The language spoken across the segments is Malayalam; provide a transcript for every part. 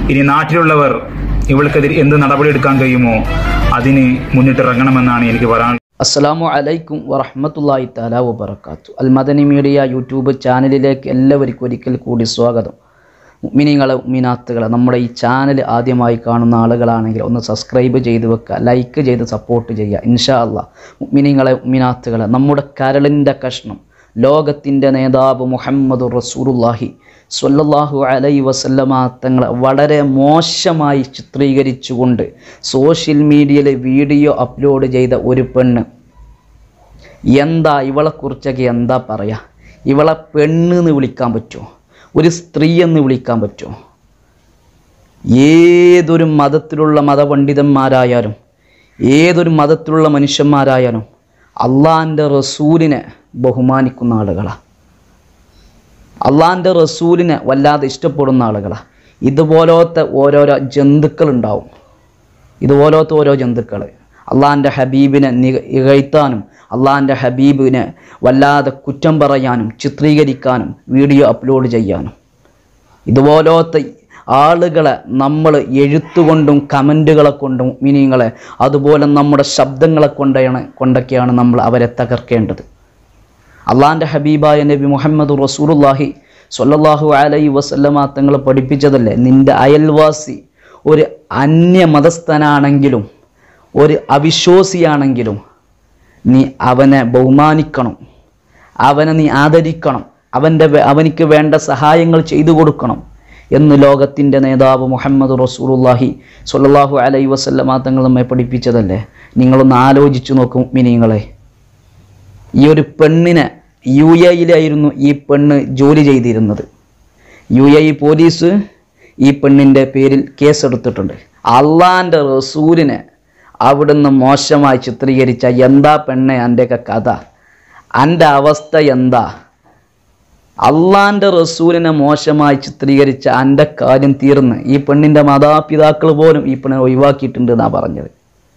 ഇനി നാട്ടിലുള്ളവർ ഇവൾക്കെതിരെ എന്ത് നടപടിയെടുക്കാൻ കഴിയുമോ അതിന് മുന്നിട്ടിറങ്ങണമെന്നാണ് എനിക്ക് പറയാൻ അസ്സലാമു അലൈക്കും വറഹ്മത്തുള്ളാഹി തആല വബറകാത്തു അൽ മദനി മീഡിയ യൂട്യൂബ് ചാനലിലേക്ക് എല്ലാവർക്കും ഒരിക്കൽ കൂടി സ്വാഗതം മിനിങ്ങളെ മിനാത്തുകളെ നമ്മുടെ ഈ ചാനൽ ആദ്യമായി കാണുന്ന ആളുകളാണെങ്കിൽ ഒന്ന് സബ്സ്ക്രൈബ് ചെയ്ത് വെക്കുക ലൈക്ക് ചെയ്ത് സപ്പോർട്ട് ചെയ്യുക ഇൻഷാ അല്ലാ മിനിങ്ങളെ മിനാത്തുകളെ നമ്മുടെ കരളിൻ്റെ കഷ്ണം ലോകത്തിൻ്റെ നേതാവ് മുഹമ്മദ് റസൂലുള്ളാഹി സ്വല്ലല്ലാഹു അലൈ വസല്ലമ തങ്ങളെ വളരെ മോശമായി ചിത്രീകരിച്ചുകൊണ്ട് സോഷ്യൽ മീഡിയയിൽ വീഡിയോ അപ്ലോഡ് ചെയ്ത ഒരു പെണ്ണ് എന്താ ഇവളെക്കുറിച്ചൊക്കെ എന്താ പറയുക ഇവളെ പെണ്ണ് എന്ന് വിളിക്കാൻ പറ്റുമോ ഒരു സ്ത്രീ എന്ന് വിളിക്കാൻ പറ്റുമോ ഏതൊരു മതത്തിലുള്ള മതപണ്ഡിതന്മാരായാലും ഏതൊരു മതത്തിലുള്ള മനുഷ്യന്മാരായാലും അള്ളാൻ്റെ റസൂലിനെ ബഹുമാനിക്കുന്ന ആളുകളാണ് അള്ളാൻ്റെ റസൂലിനെ വല്ലാതെ ഇഷ്ടപ്പെടുന്ന ആളുകളാണ് ഇതുപോലത്തെ ഓരോരോ ജന്തുക്കളുണ്ടാവും ഇതുപോലത്തെ ഓരോ ജന്തുക്കൾ അള്ളാൻ്റെ ഹബീബിനെ നിക ഇകഴ്ത്താനും അള്ളാൻ്റെ ഹബീബിനെ വല്ലാതെ കുറ്റം പറയാനും ചിത്രീകരിക്കാനും വീഡിയോ അപ്ലോഡ് ചെയ്യാനും ഇതുപോലത്തെ ആളുകളെ നമ്മൾ എഴുത്തുകൊണ്ടും കമൻറ്റുകളെ കൊണ്ടും മീനിങ്ങളെ അതുപോലെ നമ്മുടെ ശബ്ദങ്ങളെ കൊണ്ടാണ് കൊണ്ടൊക്കെയാണ് നമ്മൾ അവരെ തകർക്കേണ്ടത് അള്ളാൻ്റെ ഹബീബായ നബി മുഹമ്മദ് റസൂലുള്ളാഹി സ്വല്ലല്ലാഹു അലൈഹി വസല്ലമ തങ്ങൾ പഠിപ്പിച്ചതല്ലേ നിന്റെ അയൽവാസി ഒരു അന്യ മതസ്ഥനാണെങ്കിലും ഒരു അവിശ്വാസിയാണെങ്കിലും നീ അവനെ ബഹുമാനിക്കണം അവനെ നീ ആദരിക്കണം അവൻ്റെ വേ- അവനിക്ക് വേണ്ട സഹായങ്ങൾ ചെയ്തു കൊടുക്കണം എന്ന് ലോകത്തിൻ്റെ നേതാവ് മുഹമ്മദ് റസൂലുള്ളാഹി സ്വല്ലല്ലാഹു അലൈഹി വസല്ലമ തങ്ങൾ നമ്മെ പഠിപ്പിച്ചതല്ലേ നിങ്ങളൊന്ന് ആലോചിച്ചു നോക്കും മിനിങ്ങളെ ഈ ഒരു പെണ്ണിനെ യു എയിലായിരുന്നു ഈ പെണ്ണ് ജോലി ചെയ്തിരുന്നത് യു എ ഇ പോലീസ് ഈ പെണ്ണിൻ്റെ പേരിൽ കേസെടുത്തിട്ടുണ്ട് അള്ളാൻ്റെ റസൂലിനെ അവിടുന്ന് മോശമായി ചിത്രീകരിച്ച എന്താ പെണ്ണെ എൻ്റെയൊക്കെ കഥ എൻ്റെ അവസ്ഥ എന്താ അള്ളാൻ്റെ റസൂലിനെ മോശമായി ചിത്രീകരിച്ച എൻ്റെ കാര്യം തീർന്ന് ഈ പെണ്ണിൻ്റെ മാതാപിതാക്കൾ പോലും ഈ പെണ്ണിനെ ഒഴിവാക്കിയിട്ടുണ്ട് എന്നാണ് പറഞ്ഞത്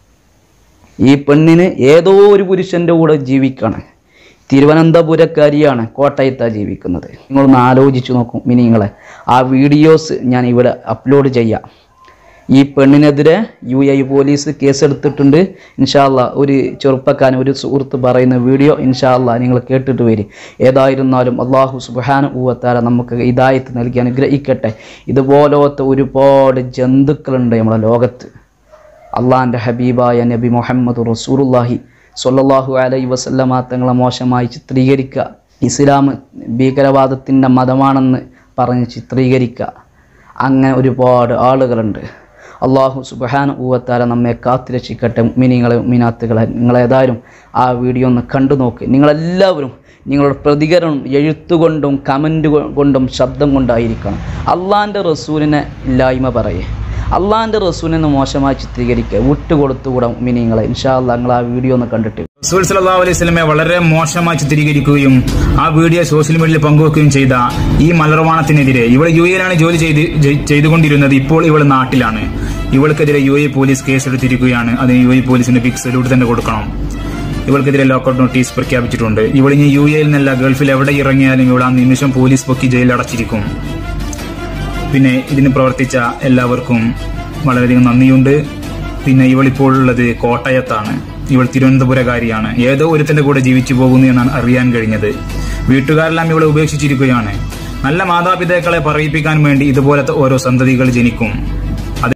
ഈ പെണ്ണിന് ഏതോ ഒരു പുരുഷൻ്റെ കൂടെ ജീവിക്കണം തിരുവനന്തപുരക്കാരിയാണ് കോട്ടയത്താണ് ജീവിക്കുന്നത് നിങ്ങളൊന്ന് ആലോചിച്ച് നോക്കും ഇനി നിങ്ങളെ ആ വീഡിയോസ് ഞാൻ ഇവിടെ അപ്ലോഡ് ചെയ്യാം ഈ പെണ്ണിനെതിരെ യു എ പോലീസ് കേസെടുത്തിട്ടുണ്ട് ഇൻഷാല്ല ഒരു ചെറുപ്പക്കാരൻ ഒരു സുഹൃത്ത് പറയുന്ന വീഡിയോ ഇൻഷാല്ല നിങ്ങൾ കേട്ടിട്ട് വരും ഏതായിരുന്നാലും അള്ളാഹു സുബാന ഊവത്താല നമുക്ക് ഇതായത്ത് നൽകി അനുഗ്രഹിക്കട്ടെ ഇതുപോലത്തെ ഒരുപാട് ജന്തുക്കളുണ്ട് നമ്മുടെ ലോകത്ത് അള്ളാഹിൻ്റെ ഹബീബായ നബി മുഹമ്മദ് റസൂറുല്ലാഹി സ്വല്ലല്ലാഹു അലൈ വസല്ലമ തങ്ങളെ മോശമായി ചിത്രീകരിക്കുക ഇസ്ലാം ഭീകരവാദത്തിൻ്റെ മതമാണെന്ന് പറഞ്ഞ് ചിത്രീകരിക്കുക അങ്ങനെ ഒരുപാട് ആളുകളുണ്ട് അള്ളാഹു സുബഹാന ഊവത്താല നമ്മെ കാത്തുരക്ഷിക്കട്ടെ മിനിങ്ങളെ മിനാത്തുകളെ നിങ്ങളേതായാലും ആ വീഡിയോ ഒന്ന് കണ്ടു നോക്ക് നിങ്ങളെല്ലാവരും നിങ്ങളുടെ പ്രതികരണം എഴുത്തുകൊണ്ടും കമൻറ്റ് കൊണ്ടും ശബ്ദം കൊണ്ടായിരിക്കണം അള്ളാൻ്റെ റസൂലിനെ ഇല്ലായ്മ പറയേ അള്ളാൻ്റെ റസൂലിനെ മോശമായി ചിത്രീകരിക്കുക വിട്ടുകൊടുത്തുകൂടാ മിനിങ്ങളെ ഇൻഷാ അല്ലാ നിങ്ങൾ ആ വീഡിയോ ഒന്ന് കണ്ടിട്ട് റസൂൽ സല്ലല്ലാഹു അലൈഹി വസല്ലമയെ വളരെ മോശമായി ചിത്രീകരിക്കുകയും ആ വീഡിയോ സോഷ്യൽ മീഡിയയിൽ പങ്കുവെക്കുകയും ചെയ്ത ഈ മലർവാണത്തിനെതിരെ ഇവൾ യു എയിലാണ് ജോലി ചെയ്ത് ജെ- ചെയ്തുകൊണ്ടിരുന്നത് ഇപ്പോൾ ഇവൾ നാട്ടിലാണ് ഇവൾക്കെതിരെ യു എ പോലീസ് കേസെടുത്തിരിക്കുകയാണ് അതിന് യു എ പോലീസിന് ബിഗ് സല്യൂട്ട് തന്നെ കൊടുക്കണം ഇവൾക്കെതിരെ ലോക്കൌട്ട് നോട്ടീസ് പ്രഖ്യാപിച്ചിട്ടുണ്ട് ഇവൾ ഇനി യു എയിൽ നിന്നല്ല ഗൾഫിൽ എവിടെ ഇറങ്ങിയാലും ഇവൾ ആ നിമിഷം പോലീസ് പൊക്കി ജയിലിൽ അടച്ചിരിക്കും പിന്നെ ഇതിന് പ്രവർത്തിച്ച എല്ലാവർക്കും വളരെയധികം നന്ദിയുണ്ട് പിന്നെ ഇവളിപ്പോൾ ഉള്ളത് കോട്ടയത്താണ് ഇവൾ തിരുവനന്തപുരകാരിയാണ് ഏതോ ഒരുത്തന്റെ കൂടെ ജീവിച്ചു പോകുന്നു എന്നാണ് അറിയാൻ കഴിഞ്ഞത് വീട്ടുകാരെല്ലാം ഇവളെ ഉപേക്ഷിച്ചിരിക്കുകയാണ് നല്ല മാതാപിതാക്കളെ പറയിപ്പിക്കാൻ വേണ്ടി ഇതുപോലത്തെ ഓരോ സന്തതികൾ ജനിക്കും